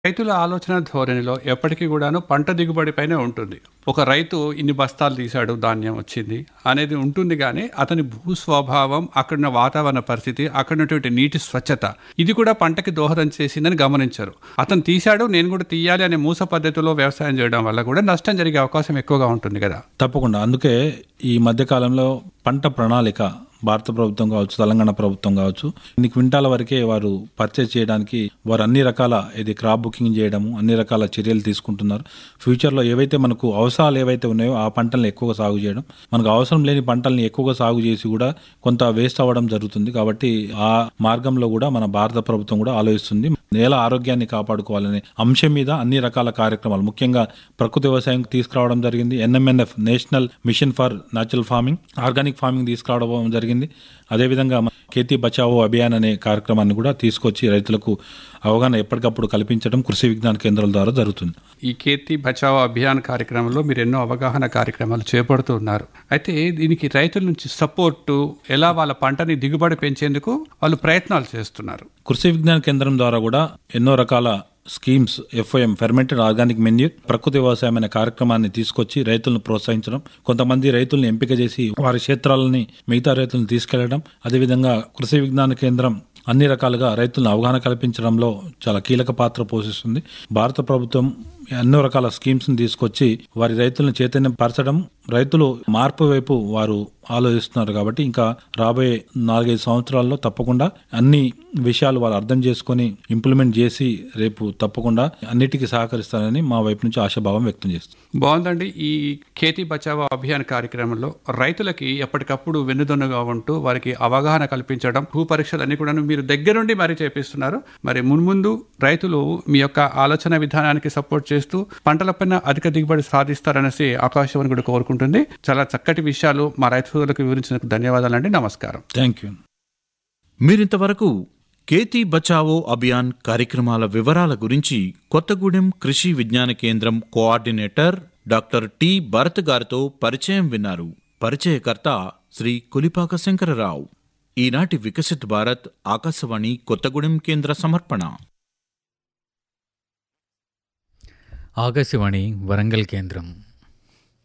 రైతుల ఆలోచన ధోరణిలో ఎప్పటికీ కూడాను పంట దిగుబడిపైనే ఉంటుంది ఒక రైతు ఇన్ని బస్తాలు తీశాడు ధాన్యం వచ్చింది అనేది ఉంటుంది కానీ అతని భూ స్వభావం అక్కడున్న వాతావరణ పరిస్థితి అక్కడున్నటువంటి నీటి స్వచ్ఛత ఇది కూడా పంటకి దోహదం చేసిందని గమనించరు అతను తీశాడు నేను కూడా తీయాలి అనే మూస పద్ధతిలో వ్యవసాయం చేయడం వల్ల కూడా నష్టం జరిగే అవకాశం ఎక్కువగా ఉంటుంది కదా తప్పకుండా అందుకే ఈ మధ్యకాలంలో పంట ప్రణాళిక భారత ప్రభుత్వం కావచ్చు తెలంగాణ ప్రభుత్వం కావచ్చు ఇన్ని క్వింటాల వరకే వారు పర్చేజ్ చేయడానికి వారు అన్ని రకాల ఇది క్రాప్ బుకింగ్ చేయడము అన్ని రకాల చర్యలు తీసుకుంటున్నారు ఫ్యూచర్లో ఏవైతే మనకు అవసరాలు ఏవైతే ఉన్నాయో ఆ పంటల్ని ఎక్కువగా సాగు చేయడం మనకు అవసరం లేని పంటల్ని ఎక్కువగా సాగు చేసి కూడా కొంత వేస్ట్ అవ్వడం జరుగుతుంది కాబట్టి ఆ మార్గంలో కూడా మన భారత ప్రభుత్వం కూడా ఆలోచిస్తుంది నేల ఆరోగ్యాన్ని కాపాడుకోవాలనే అంశం మీద అన్ని రకాల కార్యక్రమాలు ముఖ్యంగా ప్రకృతి వ్యవసాయం తీసుకురావడం జరిగింది NMNF national mission for natural farming organic farming తీసుకురావడం జరిగింది అదేవిధంగా ఖేతీ బచావో అభియాన్ అనే కార్యక్రమాన్ని కూడా తీసుకొచ్చి రైతులకు అవగాహన ఎప్పటికప్పుడు కల్పించడం కృషి విజ్ఞాన కేంద్రాల ద్వారా జరుగుతుంది ఈ కేతి బచావో అభియాన్ కార్యక్రమంలో మీరు ఎన్నో అవగాహన కార్యక్రమాలు చేపడుతూ ఉన్నారు అయితే దీనికి రైతుల నుంచి సపోర్టు ఎలా వాళ్ళ పంటని దిగుబడి పెంచేందుకు వాళ్ళు ప్రయత్నాలు చేస్తున్నారు కృషి విజ్ఞాన కేంద్రం ద్వారా కూడా ఎన్నో రకాల schemes FIM fermented organic manure ప్రకృతి వ్యవసాయం అనే కార్యక్రమాన్ని తీసుకొచ్చి రైతులను ప్రోత్సహించడం కొంతమంది రైతులను ఎంపిక చేసి వారి క్షేత్రాలని మిగతా రైతులను తీసుకెళ్లడం అదేవిధంగా కృషి విజ్ఞాన కేంద్రం అన్ని రకాలుగా రైతులను అవగాహన కల్పించడంలో చాలా కీలక పాత్ర పోషిస్తుంది భారత ప్రభుత్వం ఎన్నో రకాల స్కీమ్స్ ని తీసుకొచ్చి వారి రైతులను చైతన్యం పరచడం రైతులు మార్పు వైపు వారు ఆలోచిస్తున్నారు కాబట్టి ఇంకా రాబోయే నాలుగైదు సంవత్సరాల్లో తప్పకుండా అన్ని విషయాలు వాళ్ళు అర్థం చేసుకొని ఇంప్లిమెంట్ చేసి రేపు తప్పకుండా అన్నిటికీ సహకరిస్తారని మా వైపు నుంచి ఆశాభావం వ్యక్తం చేస్తుంది బాగుందండి ఈ ఖేతీ బచావో అభియాన్ కార్యక్రమంలో రైతులకి ఎప్పటికప్పుడు వెన్నుదన్నుగా ఉంటూ వారికి అవగాహన కల్పించడం భూ పరీక్షలు అన్ని కూడా మీరు దగ్గరుండి మరీ చేపిస్తున్నారు మరి మున్ముందు రైతులు మీ యొక్క ఆలోచన విధానానికి సపోర్ట్ చేస్తూ పంటలపైన అధిక దిగుబడి సాధిస్తారనేసి ఆకాశవాణి కూడా కోరుకుంటుంది చాలా చక్కటి విషయాలు మా రైతు సోదరులకు వివరించినందుకు ధన్యవాదాలండి నమస్కారం థ్యాంక్ యూ మీరింతవరకు కేతీ బచావో అభియాన్ కార్యక్రమాల వివరాల గురించి కొత్తగూడెం కృషి విజ్ఞాన కేంద్రం కోఆర్డినేటర్ డాక్టర్ టి భరత్ గారితో పరిచయం విన్నారు పరిచయకర్త శ్రీ కులిపాక శంకరరావు ఈనాటి వికసిత్ భారత్ ఆకాశవాణి కొత్తగూడెం కేంద్ర సమర్పణ ఆకాశవాణి వరంగల్ కేంద్రం